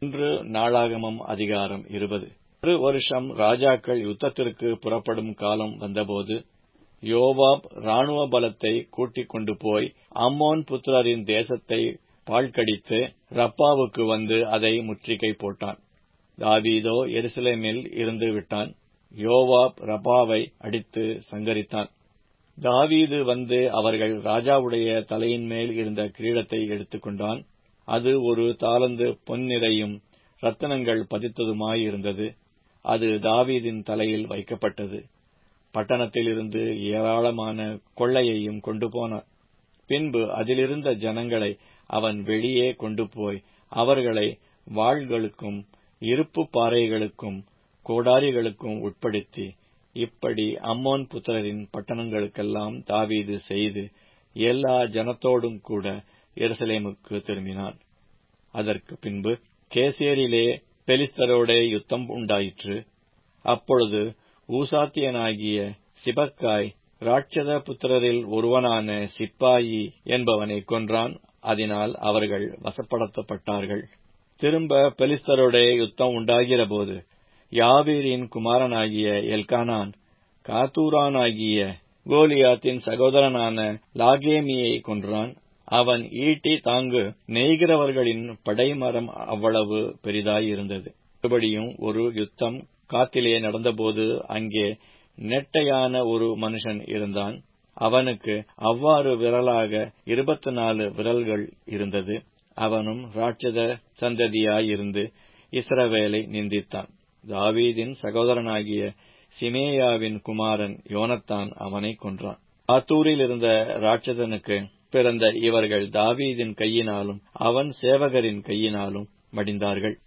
இன்று நாளாகமம் அதிகாரம் இருபது ஒரு வருஷம் ராஜாக்கள் யுத்தத்திற்கு புறப்படும் காலம் வந்தபோது யோவாப் ராணுவ பலத்தை கூட்டிக் கொண்டு போய் அம்மோன் புத்திரரின் தேசத்தை பாழ்கடித்து ரப்பாவுக்கு வந்து அதை முற்றுகை போட்டான் தாவீதோ எருசலேமில் இருந்து விட்டான் யோவாப் ரப்பாவை அடித்து சங்கரித்தான் தாவீது வந்து அவர்கள் ராஜாவுடைய தலையின் மேல் இருந்த கிரீடத்தை எடுத்துக்கொண்டான் அது ஒரு தாளந்து பொன்னிறையும் ரத்தனங்கள் பதித்ததுமாயிருந்தது அது தாவீதின் தலையில் வைக்கப்பட்டது பட்டணத்திலிருந்து ஏராளமான கொள்ளையையும் கொண்டு போனான் பின்பு அதிலிருந்த ஜனங்களை அவன் வெளியே கொண்டு போய் அவர்களை வாள்களுக்கும் இருப்பு பாறைகளுக்கும் கோடாரிகளுக்கும் உட்படுத்தி இப்படி அம்மோன் புத்திரரின் பட்டணங்களுக்கெல்லாம் தாவீது செய்து எல்லா ஜனத்தோடும் கூட எருசலேமுக்கு திரும்பினான் அதற்கு பின்பு கேசேரிலே பெலிஸ்தரோடே யுத்தம் உண்டாயிற்று அப்பொழுது ஊசாத்தியனாகிய சிபக்காய் ராட்சத புத்திரரில் ஒருவனான சிப்பாயி என்பவனை கொன்றான் அதனால் அவர்கள் வசப்படுத்தப்பட்டார்கள் திரும்ப பெலிஸ்தரோடே யுத்தம் உண்டாகிறபோது யாவீரின் குமாரனாகிய எல்கானான் காத்தூரானாகிய கோலியாத்தின் சகோதரனான லாகேமியை கொன்றான் அவன் ஈட்டி தாங்கு நெய்கிறவர்களின் படைமரம் அவ்வளவு பெரிதாயிருந்தது மறுபடியும் ஒரு யுத்தம் காத்திலே நடந்தபோது அங்கே நெட்டையான ஒரு மனுஷன் இருந்தான் அவனுக்கு அவ்வாறு விரலாக இருபத்தி நாலு விரல்கள் இருந்தது அவனும் ராட்சத சந்ததியாயிருந்து இஸ்ரவேலை நிந்தித்தான் தாவீதின் சகோதரனாகிய சிமேயாவின் குமாரன் யோனத்தான் அவனை கொன்றான் ஆத்தூரில் இருந்த ராட்சதனுக்கு பிறந்த இவர்கள் தாவீதின் கையினாலும் அவன் சேவகரின் கையினாலும் மடிந்தார்கள்